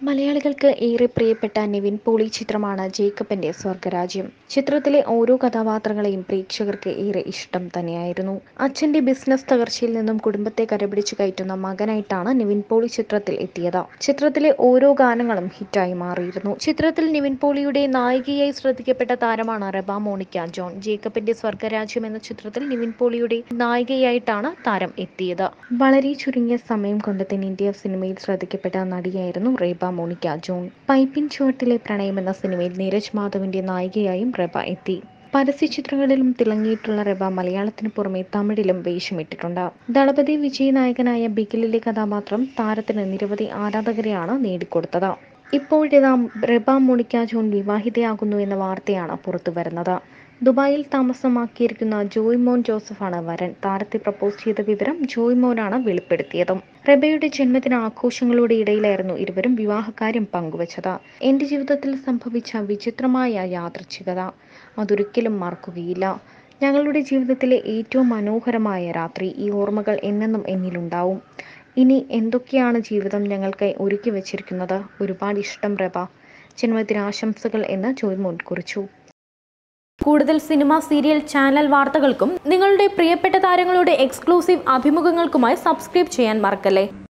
മലയാളികൾക്ക് ഏറെ പ്രിയപ്പെട്ട നിവിൻ പോളി ചിത്രമാണ് ജേക്കബിന്റെ സ്വർഗരാജ്യം ചിത്രത്തിലെ ഓരോ കഥാപാത്രങ്ങളെയും പ്രേക്ഷകർക്ക് ഏറെ ഇഷ്ടം തന്നെയായിരുന്നു അച്ഛന്റെ ബിസിനസ് തകർച്ചയിൽ നിന്നും കുടുംബത്തെ കരപിടിച്ചു കയറ്റുന്ന മകനായിട്ടാണ് നിവിൻ പോളി ചിത്രത്തിൽ എത്തിയത് ചിത്രത്തിലെ ഓരോ ഗാനങ്ങളും ഹിറ്റായി മാറിയിരുന്നു ചിത്രത്തിൽ നിവിൻ പോളിയുടെ നായികയായി ശ്രദ്ധിക്കപ്പെട്ട താരമാണ് റബ മോണിക്ക ജോൺ ജേക്കബിന്റെ സ്വർഗരാജ്യം എന്ന ചിത്രത്തിൽ നിവിൻ പോളിയുടെ നായികയായിട്ടാണ് താരം എത്തിയത് വളരെ ചുരുങ്ങിയ സമയം കൊണ്ട് തന്നെ ഇന്ത്യ സിനിമയിൽ ശ്രദ്ധിക്കപ്പെട്ട നടിയായിരുന്നു റേബ മോണിക്ക ജോൺ പൈപ്പിൻ ചുവട്ടിലെ പ്രണയം എന്ന സിനിമയിൽ നീരജ് മാധവിന്റെ നായികയായും റെബ എത്തി പരസ്യചിത്രങ്ങളിലും തിളങ്ങിയിട്ടുള്ള റെബ മലയാളത്തിന് പുറമെ തമിഴിലും വേഷമിട്ടിട്ടുണ്ട് ദളപതി വിജയ് നായകനായ ബിഗിലിലെ കഥാപാത്രം താരത്തിന് നിരവധി ആരാധകരെയാണ് നേടിക്കൊടുത്തത് ഇപ്പോഴിതാ റെബ മോണിക്ക ജോൺ വിവാഹിതയാകുന്നു എന്ന വാർത്തയാണ് പുറത്തു വരുന്നത് ദുബായിൽ താമസമാക്കിയിരിക്കുന്ന ജോയ് മോൻ ജോസഫാണ് വരൻ താരത്തെ പ്രപ്പോസ് ചെയ്ത വിവരം ജോയ് മോനാണ് വെളിപ്പെടുത്തിയതും റെബയുടെ ജന്മദിന ആഘോഷങ്ങളുടെ ഇടയിലായിരുന്നു ഇരുവരും വിവാഹകാര്യം പങ്കുവച്ചത് എൻ്റെ ജീവിതത്തിൽ സംഭവിച്ച വിചിത്രമായ യാദൃച്ഛികത അതൊരിക്കലും മറക്കുകയില്ല ഞങ്ങളുടെ ജീവിതത്തിലെ ഏറ്റവും മനോഹരമായ രാത്രി ഈ ഓർമ്മകൾ എന്നെന്നും എന്നിലുണ്ടാവും ഇനി എന്തൊക്കെയാണ് ജീവിതം ഞങ്ങൾക്കായി ഒരുക്കി വച്ചിരിക്കുന്നത് ഒരുപാട് ഇഷ്ടം റെബ ജന്മദിനാശംസകൾ എന്ന് ജോയ്മോൻ കുറിച്ചു കൂടുതൽ സിനിമ സീരിയൽ ചാനൽ വാർത്തകൾക്കും നിങ്ങളുടെ പ്രിയപ്പെട്ട താരങ്ങളുടെ എക്സ്ക്ലൂസീവ് അഭിമുഖങ്ങൾക്കുമായി സബ്സ്ക്രൈബ് ചെയ്യാൻ മറക്കല്ലേ